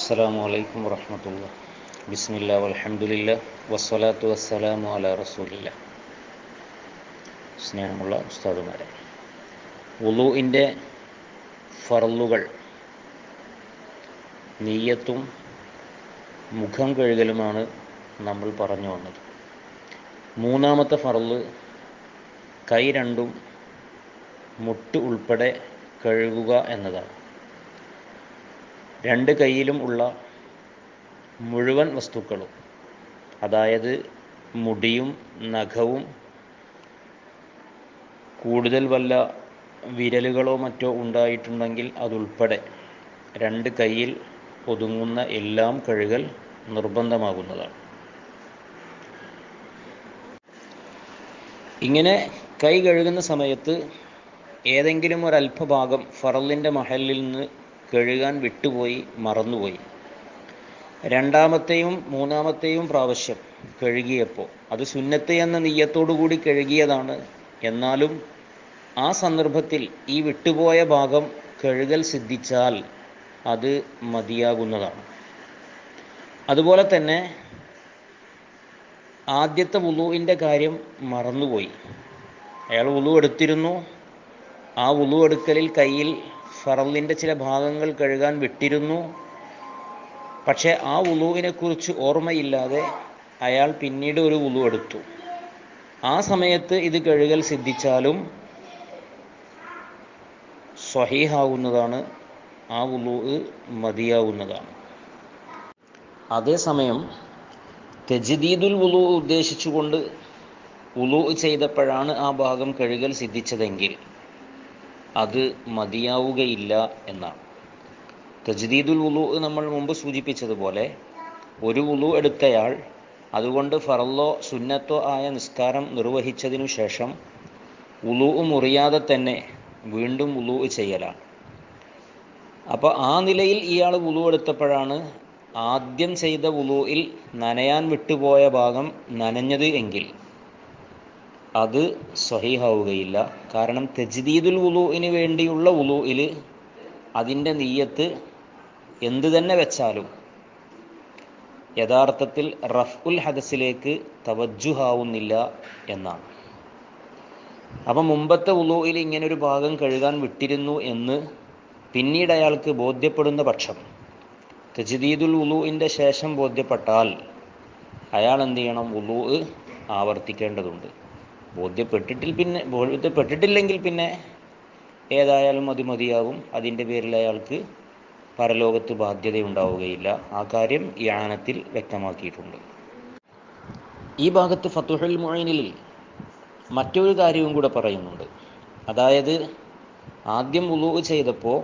അസ്സലാമു അലൈക്കും വറഹമത്തുള്ള ബിസ്മില്ല വൽഹംദുലില്ല വസ്സലാത്തു വസ്സലാമു അല റസൂലില്ല സ്നേഹമുള്ള ഉസ്താദുമാരെ ഉളുവിൻ്റെ ഫറലുകൾ നീയത്തും മുഖം കഴുകലുമാണ് നമ്മൾ പറഞ്ഞു വന്നത് മൂന്നാമത്തെ ഫറല് കൈ രണ്ടും മുട്ട് ഉൾപ്പെടെ കഴുകുക എന്നതാണ് രണ്ട് കൈയിലും ഉള്ള മുഴുവൻ വസ്തുക്കളും അതായത് മുടിയും നഖവും കൂടുതൽ വല്ല വിരലുകളോ മറ്റോ ഉണ്ടായിട്ടുണ്ടെങ്കിൽ അതുൾപ്പെടെ രണ്ട് കൈയിൽ ഒതുങ്ങുന്ന എല്ലാം കഴുകൽ നിർബന്ധമാകുന്നതാണ് ഇങ്ങനെ കൈ കഴുകുന്ന സമയത്ത് ഏതെങ്കിലും ഒരല്പഭാഗം ഫറലിൻ്റെ മഹലിൽ നിന്ന് കഴുകാൻ വിട്ടുപോയി മറന്നുപോയി രണ്ടാമത്തെയും മൂന്നാമത്തെയും പ്രാവശ്യം കഴുകിയപ്പോൾ അത് സുന്നത്ത് എന്ന നീയത്തോടുകൂടി കഴുകിയതാണ് എന്നാലും ആ സന്ദർഭത്തിൽ ഈ വിട്ടുപോയ ഭാഗം കഴുകൽ സിദ്ധിച്ചാൽ അത് മതിയാകുന്നതാണ് അതുപോലെ തന്നെ ആദ്യത്തെ വുളുവിൻ്റെ കാര്യം മറന്നുപോയി അയാൾ വുളു എടുത്തിരുന്നു ആ വുളു എടുക്കലിൽ കയ്യിൽ ഫറലിൻ്റെ ചില ഭാഗങ്ങൾ കഴുകാൻ വിട്ടിരുന്നു പക്ഷേ ആ വുളുവിനെ കുറിച്ച് ഓർമ്മയില്ലാതെ അയാൾ പിന്നീട് ഒരു വുളു എടുത്തു ആ സമയത്ത് ഇത് കഴുകൽ സിദ്ധിച്ചാലും സ്വഹീഹാവുന്നതാണ് ആ വുളു മതിയാവുന്നതാണ് അതേസമയം തെജദീദുൽ വുളു ഉദ്ദേശിച്ചുകൊണ്ട് വുളു ചെയ്തപ്പോഴാണ് ആ ഭാഗം കഴുകൽ സിദ്ധിച്ചതെങ്കിൽ അത് മതിയാവുകയില്ല എന്നാണ് തജ്ദീദുൽ വുളു നമ്മൾ മുമ്പ് സൂചിപ്പിച്ചതുപോലെ ഒരു വുളു എടുത്തയാൾ അതുകൊണ്ട് ഫറല്ലോ സുന്നത്തോ ആയ നിസ്കാരം നിർവഹിച്ചതിനു ശേഷം വുളു മുറിയാതെ തന്നെ വീണ്ടും വുളു ചെയ്യലാണ് അപ്പോൾ ആ നിലയിൽ ഇയാൾ വുളു എടുത്തപ്പോഴാണ് ആദ്യം ചെയ്ത വുളുയിൽ നനയാൻ വിട്ടുപോയ ഭാഗം നനഞ്ഞത് എങ്കിൽ അത് സ്വഹീഹാവുകയില്ല കാരണം തെജ്ദീദുൽ വുളുവിന് വേണ്ടിയുള്ള വുളുയിൽ അതിൻ്റെ നീയത്ത് എന്തു തന്നെ വെച്ചാലും യഥാർത്ഥത്തിൽ റഫ്ഉൽ ഹദസിലേക്ക് തവജുഹാവുന്നില്ല എന്നാണ് അപ്പം മുമ്പത്തെ വുളുയിൽ ഇങ്ങനൊരു ഭാഗം കഴുകാൻ വിട്ടിരുന്നു എന്ന് പിന്നീട് അയാൾക്ക് ബോധ്യപ്പെടുന്ന പക്ഷം തെജ്ദീദുൽ വുളുവിൻ്റെ ശേഷം ബോധ്യപ്പെട്ടാൽ അയാൾ എന്ത് ചെയ്യണം വുളു ആവർത്തിക്കേണ്ടതുണ്ട് ബോധ്യപ്പെട്ടിട്ടിൽ പിന്നെ ബോധ്യപ്പെട്ടിട്ടില്ലെങ്കിൽ പിന്നെ ഏതായാലും അത് മതിയാകും അതിൻ്റെ പേരിൽ അയാൾക്ക് പരലോകത്ത് ബാധ്യതയുണ്ടാവുകയില്ല ആ കാര്യം ഈ ആനത്തിൽ വ്യക്തമാക്കിയിട്ടുണ്ട് ഈ ഭാഗത്ത് ഫത്തുഹുൽ മൊയിനിൽ മറ്റൊരു കാര്യവും കൂടെ പറയുന്നുണ്ട് അതായത് ആദ്യം ഉളു ചെയ്തപ്പോൾ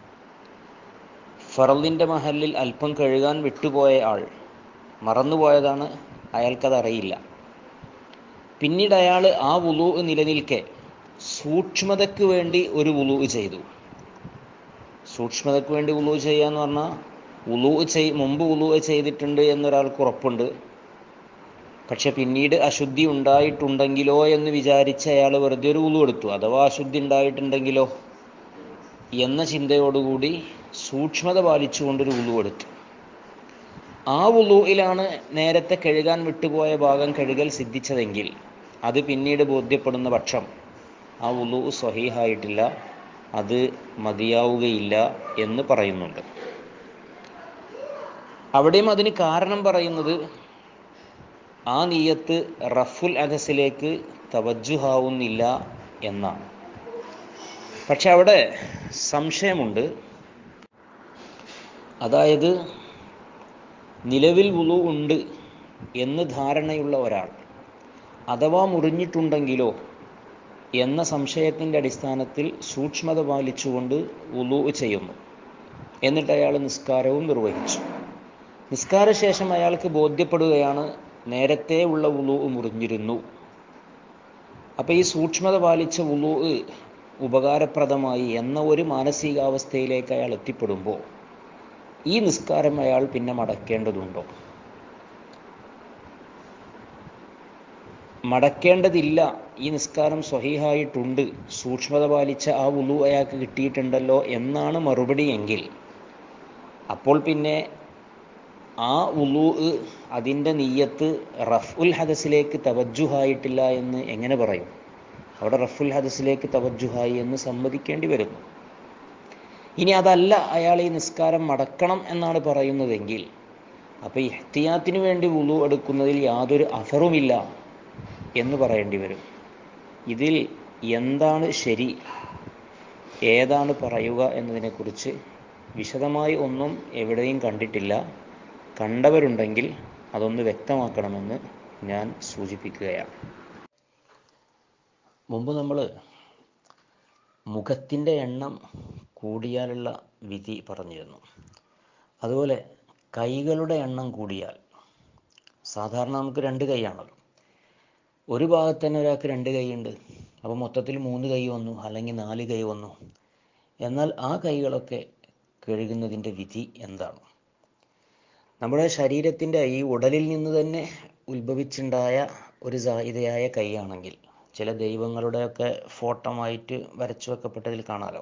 ഫറലിൻ്റെ മഹലിൽ അല്പം കഴുകാൻ വിട്ടുപോയ ആൾ മറന്നുപോയതാണ് അയാൾക്കത് അറിയില്ല പിന്നീട് അയാൾ ആ വുളു നിലനിൽക്കെ സൂക്ഷ്മതയ്ക്ക് വേണ്ടി ഒരു വുളു ചെയ്തു സൂക്ഷ്മതയ്ക്ക് വേണ്ടി വുളു ചെയ്യാന്ന് പറഞ്ഞാൽ വുളു ചെയ് മുമ്പ് വുളു ചെയ്തിട്ടുണ്ട് എന്നൊരാൾക്ക് ഉറപ്പുണ്ട് പക്ഷെ പിന്നീട് അശുദ്ധി ഉണ്ടായിട്ടുണ്ടെങ്കിലോ എന്ന് വിചാരിച്ച് അയാൾ വെറുതെ ഒരു വുളു എടുത്തു അഥവാ അശുദ്ധി ഉണ്ടായിട്ടുണ്ടെങ്കിലോ എന്ന ചിന്തയോടുകൂടി സൂക്ഷ്മത പാലിച്ചുകൊണ്ടൊരു വുളു എടുത്തു ആ വുളുയിലാണ് നേരത്തെ കഴുകാൻ വിട്ടുപോയ ഭാഗം കഴുകൽ സിദ്ധിച്ചതെങ്കിൽ അത് പിന്നീട് ബോധ്യപ്പെടുന്ന പക്ഷം ആ വുളു സ്വഹീഹായിട്ടില്ല അത് മതിയാവുകയില്ല എന്ന് പറയുന്നുണ്ട് അവിടെയും അതിന് കാരണം പറയുന്നത് ആ നീയത്ത് റഫുൽ അദസിലേക്ക് തവജുഹാവുന്നില്ല എന്നാണ് പക്ഷെ അവിടെ സംശയമുണ്ട് അതായത് നിലവിൽ വുളു ഉണ്ട് എന്ന് ധാരണയുള്ള ഒരാൾ അഥവാ മുറിഞ്ഞിട്ടുണ്ടെങ്കിലോ എന്ന സംശയത്തിൻ്റെ അടിസ്ഥാനത്തിൽ സൂക്ഷ്മത പാലിച്ചുകൊണ്ട് വുളു ചെയ്യുന്നു എന്നിട്ട് അയാൾ നിസ്കാരവും നിർവഹിച്ചു നിസ്കാരശേഷം അയാൾക്ക് ബോധ്യപ്പെടുകയാണ് നേരത്തെ ഉള്ള വുളു മുറിഞ്ഞിരുന്നു അപ്പോൾ ഈ സൂക്ഷ്മത പാലിച്ച വുളു ഉപകാരപ്രദമായി എന്ന ഒരു മാനസികാവസ്ഥയിലേക്ക് അയാൾ എത്തിപ്പെടുമ്പോൾ ഈ നിസ്കാരം അയാൾ പിന്നെ മടക്കേണ്ടതുണ്ടോ മടക്കേണ്ടതില്ല ഈ നിസ്കാരം സ്വഹീഹായിട്ടുണ്ട് സൂക്ഷ്മത പാലിച്ച ആ ഉളു അയാൾക്ക് കിട്ടിയിട്ടുണ്ടല്ലോ എന്നാണ് മറുപടി എങ്കിൽ അപ്പോൾ പിന്നെ ആ ഉലു അതിൻ്റെ നീയത്ത് റഫ്ഉൽ ഹദസിലേക്ക് തവജുഹായിട്ടില്ല എന്ന് എങ്ങനെ പറയും അവിടെ റഫുൽ ഹദസിലേക്ക് തവജുഹായി എന്ന് സമ്മതിക്കേണ്ടി വരുന്നു ഇനി അതല്ല അയാൾ ഈ നിസ്കാരം മടക്കണം എന്നാണ് പറയുന്നതെങ്കിൽ അപ്പോൾ ഇഹ്തിയാത്തിന് വേണ്ടി ഉളു എടുക്കുന്നതിൽ യാതൊരു അഫറുമില്ല എന്ന് പറയേണ്ടി വരും ഇതിൽ എന്താണ് ശരി ഏതാണ് പറയുക എന്നതിനെക്കുറിച്ച് വിശദമായി ഒന്നും എവിടെയും കണ്ടിട്ടില്ല കണ്ടവരുണ്ടെങ്കിൽ അതൊന്ന് വ്യക്തമാക്കണമെന്ന് ഞാൻ സൂചിപ്പിക്കുകയാണ് മുമ്പ് നമ്മൾ മുഖത്തിൻ്റെ എണ്ണം കൂടിയാലുള്ള വിധി പറഞ്ഞിരുന്നു അതുപോലെ കൈകളുടെ എണ്ണം കൂടിയാൽ സാധാരണ നമുക്ക് രണ്ട് കൈയാണല്ലോ ഒരു ഭാഗത്ത് തന്നെ ഒരാൾക്ക് രണ്ട് കൈയുണ്ട് അപ്പോൾ മൊത്തത്തിൽ മൂന്ന് കൈ വന്നു അല്ലെങ്കിൽ നാല് കൈ വന്നു എന്നാൽ ആ കൈകളൊക്കെ കഴുകുന്നതിൻ്റെ വിധി എന്താണ് നമ്മുടെ ശരീരത്തിൻ്റെ ഈ ഉടലിൽ നിന്ന് തന്നെ ഉത്ഭവിച്ചുണ്ടായ ഒരു സായുധയായ കൈയാണെങ്കിൽ ചില ദൈവങ്ങളുടെയൊക്കെ ഫോട്ടോമായിട്ട് വരച്ചു വെക്കപ്പെട്ടതിൽ കാണാലോ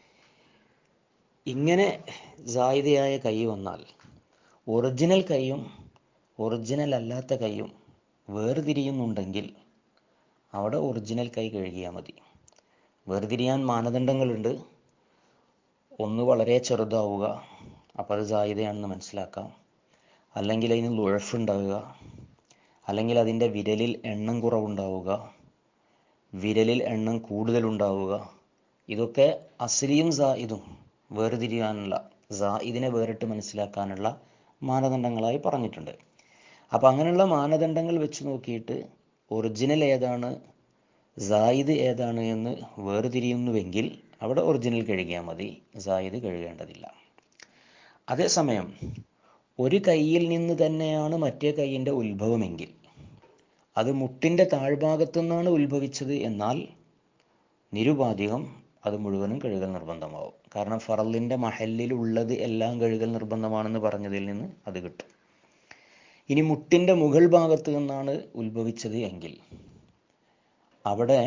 ഇങ്ങനെ സായുധയായ കൈ വന്നാൽ ഒറിജിനൽ കൈയും ഒറിജിനൽ അല്ലാത്ത കൈയും വേർതിരിയുന്നുണ്ടെങ്കിൽ അവിടെ ഒറിജിനൽ കൈ കഴുകിയാൽ മതി വേർതിരിയാൻ മാനദണ്ഡങ്ങളുണ്ട് ഒന്ന് വളരെ ചെറുതാവുക അപ്പോൾ അത് സായുധയാണെന്ന് മനസ്സിലാക്കാം അല്ലെങ്കിൽ അതിന് ലുഴഫുണ്ടാവുക അല്ലെങ്കിൽ അതിൻ്റെ വിരലിൽ എണ്ണം കുറവുണ്ടാവുക വിരലിൽ എണ്ണം കൂടുതലുണ്ടാവുക ഇതൊക്കെ അസ്ലിയും സായിദും വേർതിരിയാനുള്ള സായിദിനെ വേറിട്ട് മനസ്സിലാക്കാനുള്ള മാനദണ്ഡങ്ങളായി പറഞ്ഞിട്ടുണ്ട് അപ്പം അങ്ങനെയുള്ള മാനദണ്ഡങ്ങൾ വെച്ച് നോക്കിയിട്ട് ഒറിജിനൽ ഏതാണ് സായിദ് ഏതാണ് എന്ന് വേർതിരിയുന്നുവെങ്കിൽ അവിടെ ഒറിജിനൽ കഴുകിയാൽ മതി സായിദ് കഴുകേണ്ടതില്ല അതേസമയം ഒരു കൈയിൽ നിന്ന് തന്നെയാണ് മറ്റേ കൈയിൻ്റെ ഉത്ഭവമെങ്കിൽ അത് മുട്ടിൻ്റെ താഴ്ഭാഗത്തു നിന്നാണ് ഉത്ഭവിച്ചത് എന്നാൽ നിരുപാധികം അത് മുഴുവനും കഴുകൽ നിർബന്ധമാവും കാരണം ഫറലിൻ്റെ മഹലിൽ ഉള്ളത് എല്ലാം കഴുകൽ നിർബന്ധമാണെന്ന് പറഞ്ഞതിൽ നിന്ന് അത് കിട്ടും ഇനി മുട്ടിൻ്റെ മുകൾ ഭാഗത്ത് നിന്നാണ് ഉത്ഭവിച്ചത് എങ്കിൽ അവിടെ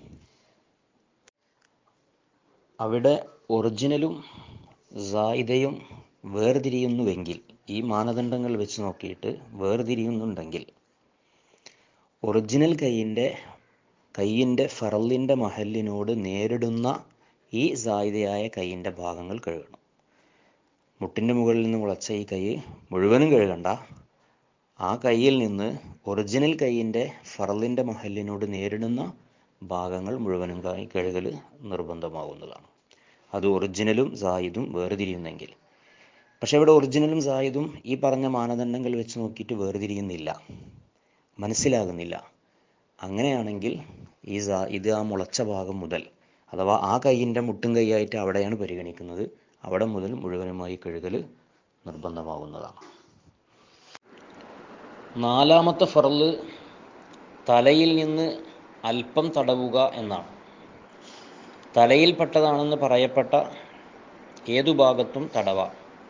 അവിടെ ഒറിജിനലും സായിദയും വേർതിരിയുന്നുവെങ്കിൽ ഈ മാനദണ്ഡങ്ങൾ വെച്ച് നോക്കിയിട്ട് വേർതിരിയുന്നുണ്ടെങ്കിൽ ഒറിജിനൽ കൈയിൻ്റെ കൈയിൻ്റെ ഫറലിൻ്റെ മഹലിനോട് നേരിടുന്ന ഈ സായുധയായ കൈയിൻ്റെ ഭാഗങ്ങൾ കഴുകണം മുട്ടിൻ്റെ മുകളിൽ നിന്ന് മുളച്ച ഈ കൈ മുഴുവനും കഴുകണ്ട ആ കൈയിൽ നിന്ന് ഒറിജിനൽ കൈയിൻ്റെ ഫറലിൻ്റെ മഹലിനോട് നേരിടുന്ന ഭാഗങ്ങൾ മുഴുവനും കൈ കഴുകൽ നിർബന്ധമാവുന്നതാണ് അത് ഒറിജിനലും സായിദും വേർതിരിയുന്നെങ്കിൽ പക്ഷെ ഇവിടെ ഒറിജിനലും സായിദും ഈ പറഞ്ഞ മാനദണ്ഡങ്ങൾ വെച്ച് നോക്കിയിട്ട് വേർതിരിയുന്നില്ല മനസ്സിലാകുന്നില്ല അങ്ങനെയാണെങ്കിൽ ഈ സാ ഇത് ആ മുളച്ച ഭാഗം മുതൽ അഥവാ ആ കൈയിൻ്റെ മുട്ടും കൈയായിട്ട് അവിടെയാണ് പരിഗണിക്കുന്നത് അവിടെ മുതൽ മുഴുവനുമായി കഴുകൽ നിർബന്ധമാകുന്നതാണ് നാലാമത്തെ ഫറല് തലയിൽ നിന്ന് അല്പം തടവുക എന്നാണ് തലയിൽപ്പെട്ടതാണെന്ന് പറയപ്പെട്ട ഏതു ഭാഗത്തും തടവാം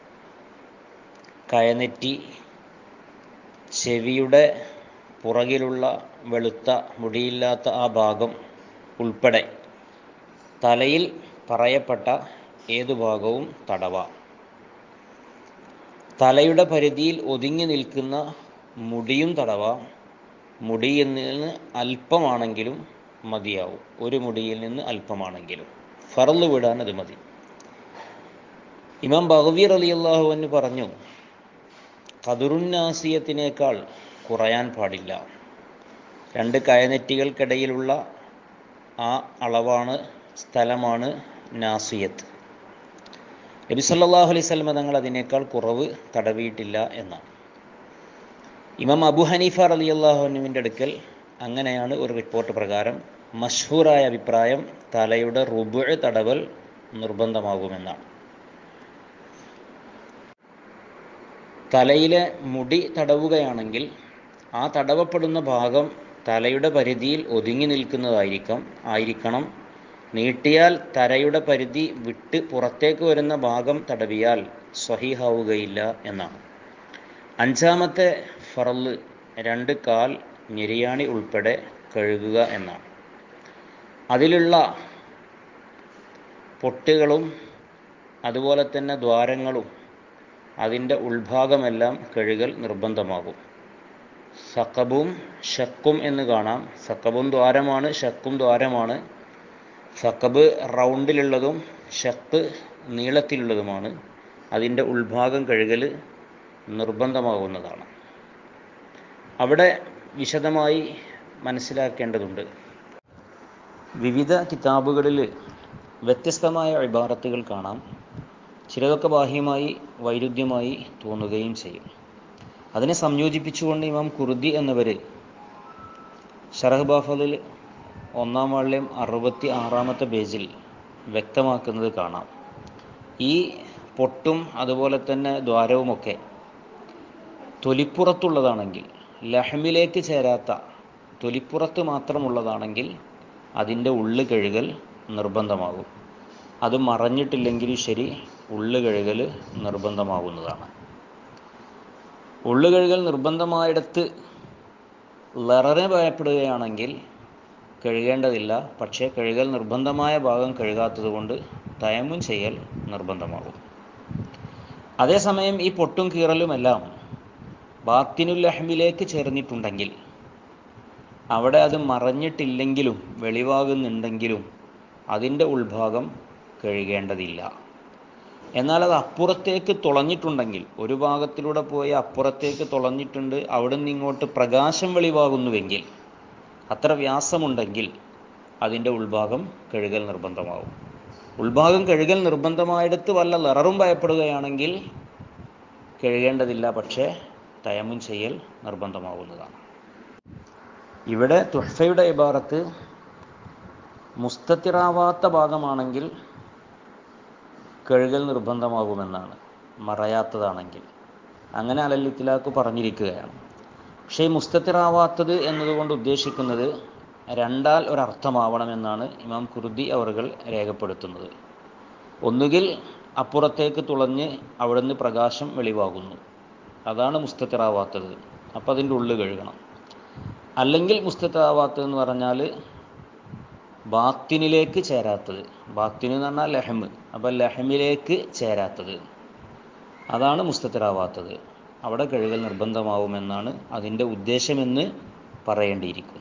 കയനെറ്റി ചെവിയുടെ പുറകിലുള്ള വെളുത്ത മുടിയില്ലാത്ത ആ ഭാഗം ഉൾപ്പെടെ തലയിൽ പറയപ്പെട്ട ഏതു ഭാഗവും തടവാം തലയുടെ പരിധിയിൽ ഒതുങ്ങി നിൽക്കുന്ന മുടിയും തടവാം മുടിയിൽ നിന്ന് അല്പമാണെങ്കിലും മതിയാവും ഒരു മുടിയിൽ നിന്ന് അല്പമാണെങ്കിലും ഫറല് വിടാൻ അത് മതി ഇമാം ബഹവീർ അലി അള്ളാഹു എന്ന് പറഞ്ഞു കതുറുന്നാസിയത്തിനേക്കാൾ കുറയാൻ പാടില്ല രണ്ട് കയനെറ്റികൾക്കിടയിലുള്ള ആ അളവാണ് സ്ഥലമാണ് നാസിയത്ത് നബി സല്ലല്ലാഹു അലൈഹി സ്വലമ തങ്ങൾ അതിനേക്കാൾ കുറവ് തടവിയിട്ടില്ല എന്നാണ് ഇമാം അബു ഹനീഫ റലി അള്ളാഹുനുവിൻ്റെ അടുക്കൽ അങ്ങനെയാണ് ഒരു റിപ്പോർട്ട് പ്രകാരം മഷ്ഹൂറായ അഭിപ്രായം തലയുടെ റുബു തടവൽ നിർബന്ധമാകുമെന്നാണ് തലയിലെ മുടി തടവുകയാണെങ്കിൽ ആ തടവപ്പെടുന്ന ഭാഗം തലയുടെ പരിധിയിൽ ഒതുങ്ങി നിൽക്കുന്നതായിരിക്കും ആയിരിക്കണം നീട്ടിയാൽ തലയുടെ പരിധി വിട്ട് പുറത്തേക്ക് വരുന്ന ഭാഗം തടവിയാൽ സ്വഹീഹാവുകയില്ല എന്നാണ് അഞ്ചാമത്തെ ഫറല് രണ്ട് കാൽ ഞെരിയാണി ഉൾപ്പെടെ കഴുകുക എന്നാണ് അതിലുള്ള പൊട്ടുകളും അതുപോലെ തന്നെ ദ്വാരങ്ങളും അതിൻ്റെ ഉൾഭാഗമെല്ലാം കഴുകൽ നിർബന്ധമാകും സക്കബും ഷക്കും എന്ന് കാണാം സക്കബും ദ്വാരമാണ് ഷക്കും ദ്വാരമാണ് സക്കബ് റൗണ്ടിലുള്ളതും ഷക്ക് നീളത്തിലുള്ളതുമാണ് അതിൻ്റെ ഉൾഭാഗം കഴുകൽ നിർബന്ധമാകുന്നതാണ് അവിടെ വിശദമായി മനസ്സിലാക്കേണ്ടതുണ്ട് വിവിധ കിതാബുകളിൽ വ്യത്യസ്തമായ ഇബാറത്തുകൾ കാണാം ചിലതൊക്കെ ബാഹ്യമായി വൈരുദ്ധ്യമായി തോന്നുകയും ചെയ്യും അതിനെ സംയോജിപ്പിച്ചുകൊണ്ട് ഇമാം കുർദി എന്നവർ ഷറഹ് ബാഫലിൽ ഒന്നാം വാള്യം അറുപത്തി ആറാമത്തെ പേജിൽ വ്യക്തമാക്കുന്നത് കാണാം ഈ പൊട്ടും അതുപോലെ തന്നെ ദ്വാരവുമൊക്കെ തൊലിപ്പുറത്തുള്ളതാണെങ്കിൽ ലഹമിലേക്ക് ചേരാത്ത തൊലിപ്പുറത്ത് മാത്രമുള്ളതാണെങ്കിൽ അതിൻ്റെ ഉള്ളു കഴുകൽ നിർബന്ധമാകും അത് മറഞ്ഞിട്ടില്ലെങ്കിലും ശരി ഉള്ളു കഴുകൽ നിർബന്ധമാകുന്നതാണ് ഉള്ളു കഴുകൽ നിർബന്ധമായിടത്ത് ലറനെ ഭയപ്പെടുകയാണെങ്കിൽ കഴുകേണ്ടതില്ല പക്ഷേ കഴുകൽ നിർബന്ധമായ ഭാഗം കഴുകാത്തത് കൊണ്ട് തയമ്മും ചെയ്യൽ നിർബന്ധമാകും അതേസമയം ഈ പൊട്ടും കീറലുമെല്ലാം ബാത്തിനുൽ ലഹ്മിലേക്ക് ചേർന്നിട്ടുണ്ടെങ്കിൽ അവിടെ അത് മറഞ്ഞിട്ടില്ലെങ്കിലും വെളിവാകുന്നുണ്ടെങ്കിലും അതിൻ്റെ ഉൾഭാഗം കഴുകേണ്ടതില്ല എന്നാൽ അത് അപ്പുറത്തേക്ക് തുളഞ്ഞിട്ടുണ്ടെങ്കിൽ ഒരു ഭാഗത്തിലൂടെ പോയി അപ്പുറത്തേക്ക് തുളഞ്ഞിട്ടുണ്ട് അവിടെ നിന്ന് ഇങ്ങോട്ട് പ്രകാശം വെളിവാകുന്നുവെങ്കിൽ അത്ര വ്യാസമുണ്ടെങ്കിൽ അതിൻ്റെ ഉൾഭാഗം കഴുകൽ നിർബന്ധമാവും ഉൾഭാഗം കഴുകൽ നിർബന്ധമായിടത്ത് വല്ല ലററും ഭയപ്പെടുകയാണെങ്കിൽ കഴുകേണ്ടതില്ല പക്ഷേ തയമും ചെയ്യൽ നിർബന്ധമാവുന്നതാണ് ഇവിടെ തുഹഫയുടെ ഇബാറത്ത് മുസ്തത്തിറാവാത്ത ഭാഗമാണെങ്കിൽ കഴുകൽ നിർബന്ധമാകുമെന്നാണ് മറയാത്തതാണെങ്കിൽ അങ്ങനെ അലല്ലിത്തിലാക്ക് പറഞ്ഞിരിക്കുകയാണ് പക്ഷേ ഈ മുസ്തത്തിറാവാത്തത് എന്നതുകൊണ്ട് ഉദ്ദേശിക്കുന്നത് രണ്ടാൽ ഒരർത്ഥമാവണമെന്നാണ് ഇമാം കുർദി അവർകൾ രേഖപ്പെടുത്തുന്നത് ഒന്നുകിൽ അപ്പുറത്തേക്ക് തുളഞ്ഞ് അവിടുന്ന് പ്രകാശം വെളിവാകുന്നു അതാണ് മുസ്തത്തിറാവാത്തത് അപ്പം അതിൻ്റെ ഉള്ളിൽ കഴുകണം അല്ലെങ്കിൽ മുസ്തത്തിറാവാത്തത് എന്ന് പറഞ്ഞാൽ ബാത്തിനിലേക്ക് ചേരാത്തത് ബാത്തിന് എന്ന് പറഞ്ഞാൽ ലഹമ് അപ്പം ലഹമിലേക്ക് ചേരാത്തത് അതാണ് മുസ്തത്തിറാവാത്തത് അവിടെ കഴുകൽ നിർബന്ധമാവുമെന്നാണ് അതിൻ്റെ ഉദ്ദേശമെന്ന് പറയേണ്ടിയിരിക്കുന്നു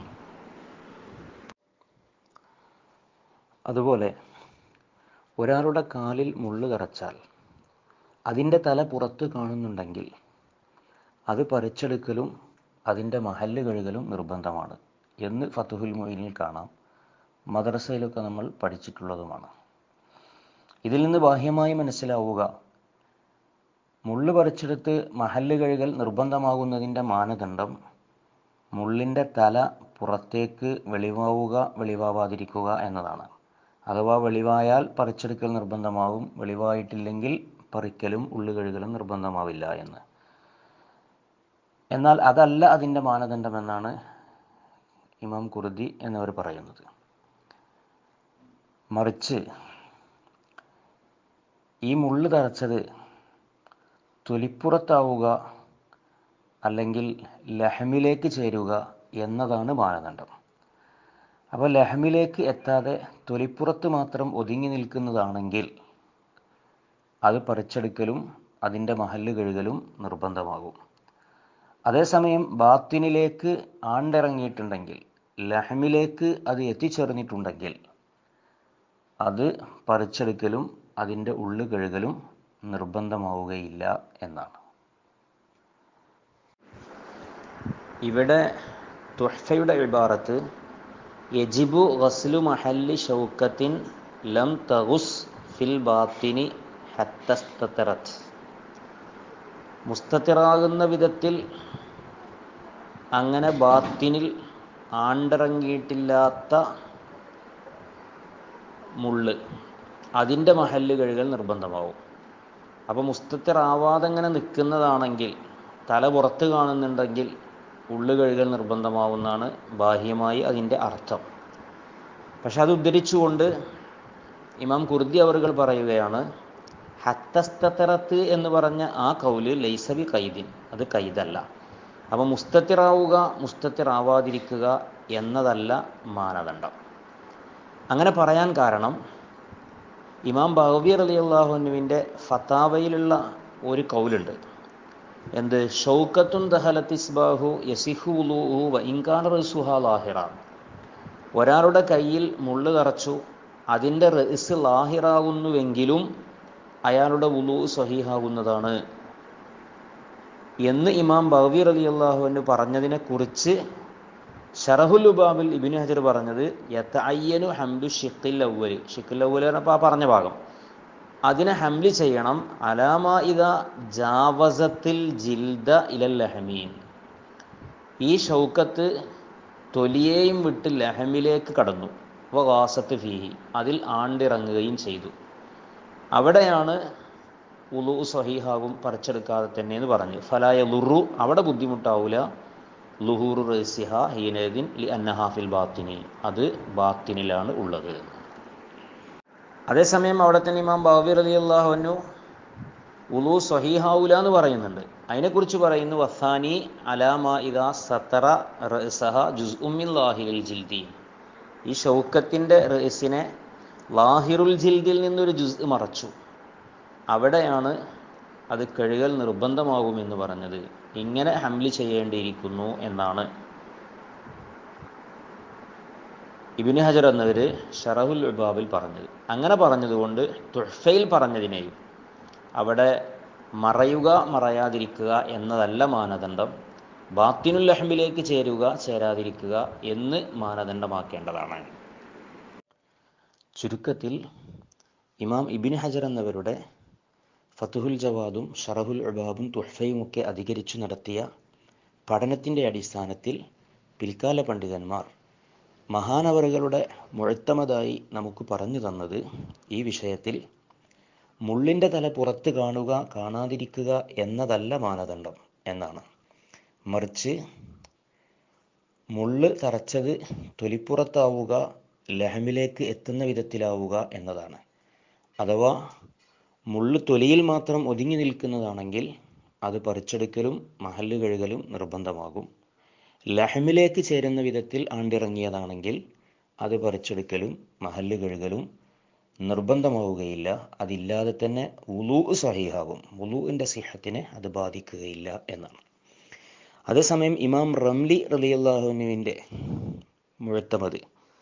അതുപോലെ ഒരാളുടെ കാലിൽ മുള്ളു തറച്ചാൽ അതിൻ്റെ തല പുറത്ത് കാണുന്നുണ്ടെങ്കിൽ അത് പറിച്ചെടുക്കലും അതിൻ്റെ മഹല്ല് കഴുകലും നിർബന്ധമാണ് എന്ന് ഫത്തുഹുൽ മൊയിനിൽ കാണാം മദ്രസയിലൊക്കെ നമ്മൾ പഠിച്ചിട്ടുള്ളതുമാണ് ഇതിൽ നിന്ന് ബാഹ്യമായി മനസ്സിലാവുക മുള്ളു പറിച്ചെടുത്ത് മഹല്ല് കഴുകൽ നിർബന്ധമാകുന്നതിൻ്റെ മാനദണ്ഡം മുള്ളിൻ്റെ തല പുറത്തേക്ക് വെളിവാവുക വെളിവാവാതിരിക്കുക എന്നതാണ് അഥവാ വെളിവായാൽ പറിച്ചെടുക്കൽ നിർബന്ധമാവും വെളിവായിട്ടില്ലെങ്കിൽ പറിക്കലും ഉള്ളു കഴുകലും നിർബന്ധമാവില്ല എന്ന് എന്നാൽ അതല്ല അതിൻ്റെ മാനദണ്ഡമെന്നാണ് ഇമാം കുർദി എന്നിവർ പറയുന്നത് മറിച്ച് ഈ മുള്ളു തറച്ചത് തൊലിപ്പുറത്താവുക അല്ലെങ്കിൽ ലഹമിലേക്ക് ചേരുക എന്നതാണ് മാനദണ്ഡം അപ്പോൾ ലഹമിലേക്ക് എത്താതെ തൊലിപ്പുറത്ത് മാത്രം ഒതുങ്ങി നിൽക്കുന്നതാണെങ്കിൽ അത് പറിച്ചെടുക്കലും അതിൻ്റെ മഹല്ല് കഴുകലും നിർബന്ധമാകും അതേസമയം ബാത്തിനിലേക്ക് ആണ്ടിറങ്ങിയിട്ടുണ്ടെങ്കിൽ ലഹമിലേക്ക് അത് എത്തിച്ചേർന്നിട്ടുണ്ടെങ്കിൽ അത് പറിച്ചെടുക്കലും അതിൻ്റെ ഉള്ളു കഴുകലും നിർബന്ധമാവുകയില്ല എന്നാണ് ഇവിടെ തുഹഫയുടെ ഇബാറത്ത് യജിബു ഗസ്ലു മഹല്ലി ഷൗക്കത്തിൻ ലം തഗുസ് ഫിൽ ബാത്തിനി ഹത്തസ്തറത്ത് മുസ്തത്തിറാകുന്ന വിധത്തിൽ അങ്ങനെ ബാത്തിനിൽ ആണ്ടിറങ്ങിയിട്ടില്ലാത്ത മുള്ള് അതിൻ്റെ മഹല്ല് കഴുകൽ നിർബന്ധമാവും അപ്പോൾ മുസ്തത്തിറാവാതെ ഇങ്ങനെ നിൽക്കുന്നതാണെങ്കിൽ തല പുറത്ത് കാണുന്നുണ്ടെങ്കിൽ ഉള്ളു കഴുകൽ നിർബന്ധമാവുന്നതാണ് ബാഹ്യമായി അതിൻ്റെ അർത്ഥം പക്ഷെ അത് ഉദ്ധരിച്ചുകൊണ്ട് ഇമാം കുർദി അവറുകൾ പറയുകയാണ് ഹത്തസ്തറത്ത് എന്ന് പറഞ്ഞ ആ കൗല് ലൈസബി കൈദിൻ അത് കൈതല്ല അപ്പോൾ മുസ്തത്തിറാവുക മുസ്തത്തിറാവാതിരിക്കുക എന്നതല്ല മാനദണ്ഡം അങ്ങനെ പറയാൻ കാരണം ഇമാം ബഹബി അലി അള്ളാഹുനുവിൻ്റെ ഫത്താവയിലുള്ള ഒരു കൗലുണ്ട് എന്ത് ഷൗക്കത്തുൻ ദഹലത്തിസ്ബാഹു യസിഹു ഉലൂഹു വ ഇൻകാൻ റസുഹ ലാഹിറ ഒരാളുടെ കയ്യിൽ മുള്ളു തറച്ചു അതിൻ്റെ റസ് ലാഹിറാകുന്നുവെങ്കിലും അയാളുടെ ഉലു സഹീഹാകുന്നതാണ് എന്ന് ഇമാം ബവീർ അലി അള്ളാഹുവിന് പറഞ്ഞതിനെ കുറിച്ച് ഷറഹുൽ ഉബാബിൽ ഇബിന് ഹജർ പറഞ്ഞത് യത്തയ്യനു ഹംദു ഷിഖിൽ അവല് ഷിഖിൽ അവല് പറഞ്ഞപ്പോൾ ആ പറഞ്ഞ ഭാഗം അതിനെ ഹംലി ചെയ്യണം അലാമ ഇത ജാവസത്തിൽ ജിൽദ ഇലൽ ലഹമീൻ ഈ ഷൗക്കത്ത് തൊലിയെയും വിട്ട് ലഹമിലേക്ക് കടന്നു വകാസത്ത് ഫീഹി അതിൽ ആണ്ടിറങ്ങുകയും ചെയ്തു അവിടെയാണ് ഉലു സഹീഹാകും പറിച്ചെടുക്കാതെ തന്നെ എന്ന് പറഞ്ഞു ഫലായ ലുറു അവിടെ ബുദ്ധിമുട്ടാവൂല ലുഹൂറു റസിഹ ഹീനദിൻ ലി അന്നഹാഫിൽ ബാത്തിനി അത് ബാത്തിനിലാണ് ഉള്ളത് അതേസമയം അവിടെ തന്നെ ഇമാം ബാബിർ അലി അള്ളാഹുനു ഉലു സഹീഹാവൂല എന്ന് പറയുന്നുണ്ട് അതിനെക്കുറിച്ച് പറയുന്നു വസാനി അലാമ ഇദാ സത്തറ റസഹ ജുസ് ഉമ്മിൽ ലാഹിൽ ജിൽദി ഈ ഷൗക്കത്തിൻ്റെ റസിനെ ലാഹിറുൽ ജിൽദിൽ നിന്നൊരു ജുസ് മറച്ചു അവിടെയാണ് അത് കഴുകൽ നിർബന്ധമാകുമെന്ന് പറഞ്ഞത് ഇങ്ങനെ ഹംലി ചെയ്യേണ്ടിയിരിക്കുന്നു എന്നാണ് ഇബിന് ഹജർ എന്നവർ ഷറഹുൽ ഉബാബിൽ പറഞ്ഞത് അങ്ങനെ പറഞ്ഞതുകൊണ്ട് തുഹഫയിൽ പറഞ്ഞതിനെയും അവിടെ മറയുക മറയാതിരിക്കുക എന്നതല്ല മാനദണ്ഡം ബാത്തിനുൽ അഹമ്മിലേക്ക് ചേരുക ചേരാതിരിക്കുക എന്ന് മാനദണ്ഡമാക്കേണ്ടതാണ് ചുരുക്കത്തിൽ ഇമാം ഇബിൻ ഹജർ എന്നവരുടെ ഫത്തുഹുൽ ജവാദും ഷറഹുൽ ഉബാബും തുഹഫയുമൊക്കെ അധികരിച്ചു നടത്തിയ പഠനത്തിൻ്റെ അടിസ്ഥാനത്തിൽ പിൽക്കാല പണ്ഡിതന്മാർ മഹാനവറുകളുടെ മുഴത്തമതായി നമുക്ക് പറഞ്ഞു തന്നത് ഈ വിഷയത്തിൽ മുള്ളിൻ്റെ തല പുറത്ത് കാണുക കാണാതിരിക്കുക എന്നതല്ല മാനദണ്ഡം എന്നാണ് മറിച്ച് മുള്ള് തറച്ചത് തൊലിപ്പുറത്താവുക ലഹമിലേക്ക് എത്തുന്ന വിധത്തിലാവുക എന്നതാണ് അഥവാ മുള്ള് തൊലിയിൽ മാത്രം ഒതുങ്ങി നിൽക്കുന്നതാണെങ്കിൽ അത് പറിച്ചെടുക്കലും മഹല്ല് കഴുകലും നിർബന്ധമാകും ലഹമിലേക്ക് ചേരുന്ന വിധത്തിൽ ആണ്ടിറങ്ങിയതാണെങ്കിൽ അത് പറിച്ചെടുക്കലും മഹല്ല് കഴുകലും നിർബന്ധമാവുകയില്ല അതില്ലാതെ തന്നെ ഉലു സഹിഹാകും ഉലുവിൻ്റെ സിഹത്തിനെ അത് ബാധിക്കുകയില്ല എന്നാണ് അതേസമയം ഇമാം റംലി റലിയല്ലാഹുവിൻ്റെ മുഴത്തമത്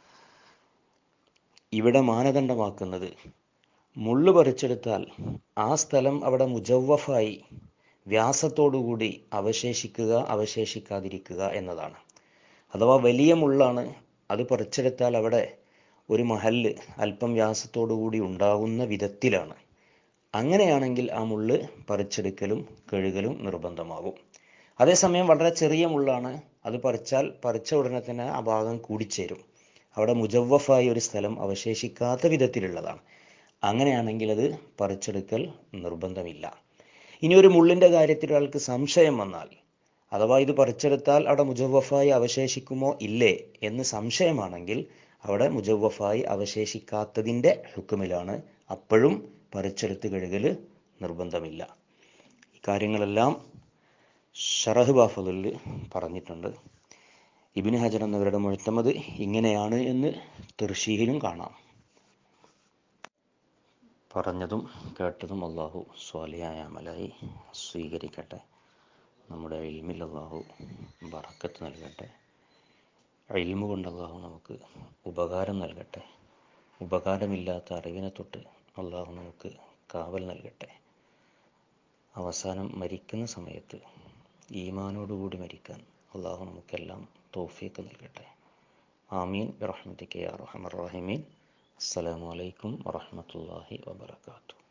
ഇവിടെ മാനദണ്ഡമാക്കുന്നത് മുള്ളു പറിച്ചെടുത്താൽ ആ സ്ഥലം അവിടെ മുജവഫായി വ്യാസത്തോടുകൂടി അവശേഷിക്കുക അവശേഷിക്കാതിരിക്കുക എന്നതാണ് അഥവാ വലിയ മുള്ളാണ് അത് പറിച്ചെടുത്താൽ അവിടെ ഒരു മഹല്ല് അല്പം വ്യാസത്തോടുകൂടി ഉണ്ടാകുന്ന വിധത്തിലാണ് അങ്ങനെയാണെങ്കിൽ ആ മുള്ള് പറിച്ചെടുക്കലും കഴുകലും നിർബന്ധമാകും അതേസമയം വളരെ ചെറിയ മുള്ളാണ് അത് പറിച്ചാൽ പറിച്ച ഉടനെ തന്നെ ആ ഭാഗം കൂടിച്ചേരും അവിടെ മുജവഫായ ഒരു സ്ഥലം അവശേഷിക്കാത്ത വിധത്തിലുള്ളതാണ് അങ്ങനെയാണെങ്കിൽ അത് പറിച്ചെടുക്കൽ നിർബന്ധമില്ല ഇനി ഒരു മുള്ളിൻ്റെ കാര്യത്തിൽ ഒരാൾക്ക് സംശയം വന്നാൽ അഥവാ ഇത് പറിച്ചെടുത്താൽ അവിടെ മുജവഫായി അവശേഷിക്കുമോ ഇല്ലേ എന്ന് സംശയമാണെങ്കിൽ അവിടെ മുജവഫായി അവശേഷിക്കാത്തതിൻ്റെ ഹുക്കുമിലാണ് അപ്പോഴും പറിച്ചെടുത്ത് കഴുകൽ നിർബന്ധമില്ല ഈ കാര്യങ്ങളെല്ലാം ഷറഹ് ബാഫലിൽ പറഞ്ഞിട്ടുണ്ട് ഇബിന് ഹജർ എന്നവരുടെ മുഴത്തമത് ഇങ്ങനെയാണ് എന്ന് തീർച്ചയിലും കാണാം പറഞ്ഞതും കേട്ടതും അള്ളാഹു സ്വാലിയായ അമലായി സ്വീകരിക്കട്ടെ നമ്മുടെ ഇൽമിൽ അള്ളാഹു ബറക്കത്ത് നൽകട്ടെ ഇൽമു കൊണ്ട് അള്ളാഹു നമുക്ക് ഉപകാരം നൽകട്ടെ ഉപകാരമില്ലാത്ത അറിവിനെ തൊട്ട് അള്ളാഹു നമുക്ക് കാവൽ നൽകട്ടെ അവസാനം മരിക്കുന്ന സമയത്ത് ഈമാനോടുകൂടി മരിക്കാൻ അള്ളാഹു നമുക്കെല്ലാം തോഫിയൊക്കെ നൽകട്ടെ ആമീൻ റഹ്മത്തിക്ക് യാ റഹമർ റഹിമീൻ അസ്സലാമു അലൈക്കും വറഹ്മത്തുള്ളാഹി വബറകാതുഹു